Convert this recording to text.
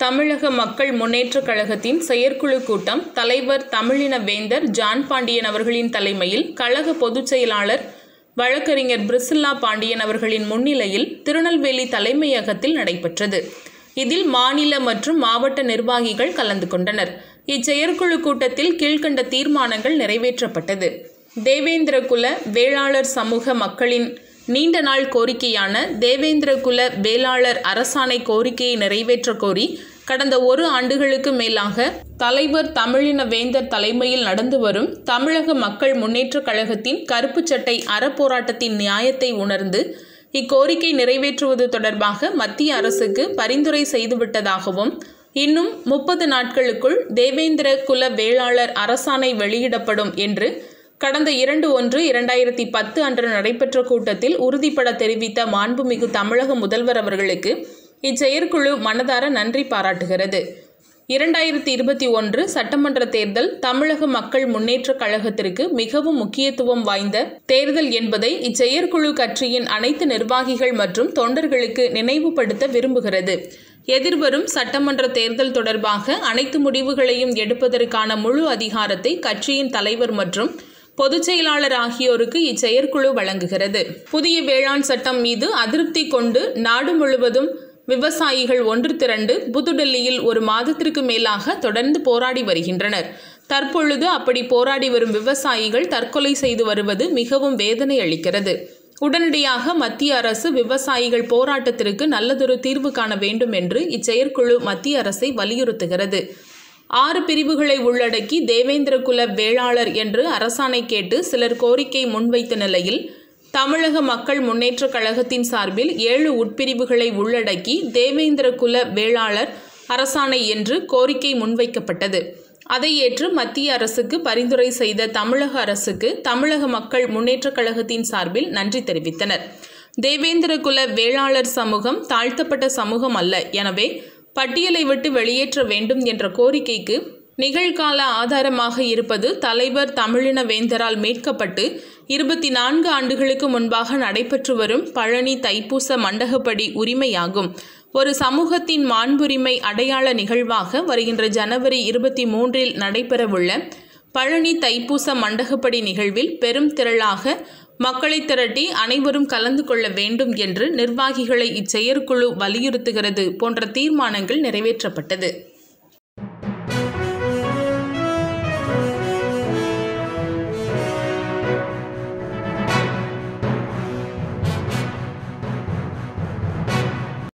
தமிழக மக்கள் முன்னேற்றக் கழகத்தின் செயற்குழு கூட்டம் தலைவர் தமிழின வேந்தர் ஜான் பாண்டியன் அவர்களின் தலைமையில் கழக பொதுச் செயலாளர் வழக்கறிஞர் பிரிசில்லா பாண்டியன் அவர்களின் முன்னிலையில் திருநெல்வேலி தலைமையகத்தில் நடைபெற்றது இதில் மாநில மற்றும் மாவட்ட நிர்வாகிகள் கலந்து கொண்டனர் இச்செயற்குழு கூட்டத்தில் கீழ்க்கண்ட தீர்மானங்கள் நிறைவேற்றப்பட்டது தேவேந்திரகுல வேளாளர் சமூக மக்களின் நீண்ட நாள் கோரிக்கையான தேவேந்திரகுல வேளாளர் அரசாணை கோரிக்கையை நிறைவேற்ற கோரி கடந்த ஒரு ஆண்டுகளுக்கு மேலாக தலைவர் தமிழின வேந்தர் தலைமையில் நடந்து வரும் தமிழக மக்கள் முன்னேற்றக் கழகத்தின் கருப்பு சட்டை அறப்போராட்டத்தின் நியாயத்தை உணர்ந்து இக்கோரிக்கை நிறைவேற்றுவது தொடர்பாக மத்திய அரசுக்கு பரிந்துரை செய்துவிட்டதாகவும் இன்னும் முப்பது நாட்களுக்குள் தேவேந்திர குல வேளாளர் அரசாணை வெளியிடப்படும் என்று கடந்த இரண்டு ஒன்று இரண்டாயிரத்தி பத்து அன்று நடைபெற்ற கூட்டத்தில் உறுதிபட தெரிவித்த மாண்புமிகு தமிழக முதல்வர் அவர்களுக்கு இச்செயற்குழு மனதார நன்றி பாராட்டுகிறது இரண்டாயிரத்தி இருபத்தி ஒன்று சட்டமன்ற தேர்தல் தமிழக மக்கள் முன்னேற்றக் கழகத்திற்கு மிகவும் முக்கியத்துவம் வாய்ந்த தேர்தல் என்பதை இச்செயற்குழு கட்சியின் அனைத்து நிர்வாகிகள் மற்றும் தொண்டர்களுக்கு நினைவுபடுத்த விரும்புகிறது எதிர்வரும் சட்டமன்ற தேர்தல் தொடர்பாக அனைத்து முடிவுகளையும் எடுப்பதற்கான முழு அதிகாரத்தை கட்சியின் தலைவர் மற்றும் பொதுச் செயலாளர் ஆகியோருக்கு இச்செயற்குழு வழங்குகிறது புதிய வேளாண் சட்டம் மீது அதிருப்தி கொண்டு நாடு முழுவதும் விவசாயிகள் ஒன்று திரண்டு புதுடெல்லியில் ஒரு மாதத்திற்கு மேலாக தொடர்ந்து போராடி வருகின்றனர் தற்பொழுது அப்படி போராடி வரும் விவசாயிகள் தற்கொலை செய்து வருவது மிகவும் வேதனை அளிக்கிறது உடனடியாக மத்திய அரசு விவசாயிகள் போராட்டத்திற்கு நல்லதொரு தீர்வு காண வேண்டும் என்று இச்செயற்குழு மத்திய அரசை வலியுறுத்துகிறது ஆறு பிரிவுகளை உள்ளடக்கி தேவேந்திரகுல வேளாளர் என்று அரசாணை கேட்டு சிலர் கோரிக்கை முன்வைத்த நிலையில் தமிழக மக்கள் முன்னேற்றக் கழகத்தின் சார்பில் ஏழு உட்பிரிவுகளை உள்ளடக்கி தேவேந்திரகுல வேளாளர் அரசாணை என்று கோரிக்கை முன்வைக்கப்பட்டது அதை ஏற்று மத்திய அரசுக்கு பரிந்துரை செய்த தமிழக அரசுக்கு தமிழக மக்கள் முன்னேற்றக் கழகத்தின் சார்பில் நன்றி தெரிவித்தனர் தேவேந்திரகுல வேளாளர் சமூகம் தாழ்த்தப்பட்ட சமூகம் அல்ல எனவே பட்டியலை விட்டு வெளியேற்ற வேண்டும் என்ற கோரிக்கைக்கு நிகழ்கால ஆதாரமாக இருப்பது தலைவர் தமிழின வேந்தரால் மீட்கப்பட்டு இருபத்தி நான்கு ஆண்டுகளுக்கு முன்பாக நடைபெற்று வரும் பழனி தைப்பூச மண்டகப்படி உரிமையாகும் ஒரு சமூகத்தின் மாண்புரிமை அடையாள நிகழ்வாக வருகின்ற ஜனவரி இருபத்தி மூன்றில் நடைபெறவுள்ள பழனி தைப்பூச மண்டகப்படி நிகழ்வில் பெரும் திரளாக மக்களை திரட்டி அனைவரும் கலந்து கொள்ள வேண்டும் என்று நிர்வாகிகளை இச்செயற்குழு வலியுறுத்துகிறது போன்ற தீர்மானங்கள் நிறைவேற்றப்பட்டது